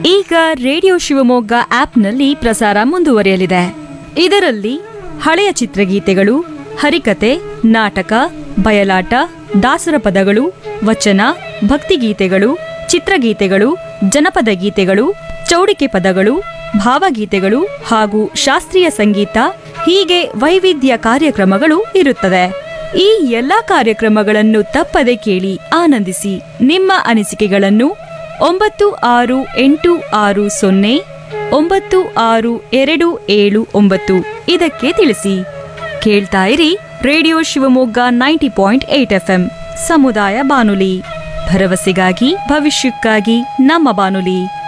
ಈಗ ರೇಡಿಯೋ ಶಿವಮೊಗ್ಗ ಆಪ್ನಲ್ಲಿ ಪ್ರಸಾರ ಮುಂದುವರಿಯಲಿದೆ ಇದರಲ್ಲಿ ಹಳೆಯ ಚಿತ್ರಗೀತೆಗಳು ಹರಿಕತೆ ನಾಟಕ ಬಯಲಾಟ ದಾಸರ ಪದಗಳು ವಚನ ಭಕ್ತಿಗೀತೆಗಳು ಚಿತ್ರಗೀತೆಗಳು ಜನಪದ ಗೀತೆಗಳು ಚೌಡಿಕೆ ಪದಗಳು ಭಾವಗೀತೆಗಳು ಹಾಗೂ ಶಾಸ್ತ್ರೀಯ ಸಂಗೀತ ಹೀಗೆ ವೈವಿಧ್ಯ ಕಾರ್ಯಕ್ರಮಗಳು ಇರುತ್ತದೆ ಈ ಎಲ್ಲಾ ಕಾರ್ಯಕ್ರಮಗಳನ್ನು ತಪ್ಪದೆ ಕೇಳಿ ಆನಂದಿಸಿ ನಿಮ್ಮ ಅನಿಸಿಕೆಗಳನ್ನು ಒಂಬತ್ತು ಆರು ಎಂಟು ಆರು ಸೊನ್ನೆ ಒಂಬತ್ತು ಆರು ಎರಡು ಏಳು ಒಂಬತ್ತು ಇದಕ್ಕೆ ತಿಳಿಸಿ ಕೇಳ್ತಾ ಇರಿ radio Shivamogga ninety point eight F ಸಮುದಾಯ ಬಾನುಲಿ ಭರವಸೆಗಾಗಿ ಭವಿಷ್ಯಕ್ಕಾಗಿ ನಮ್ಮ ಬಾನುಲಿ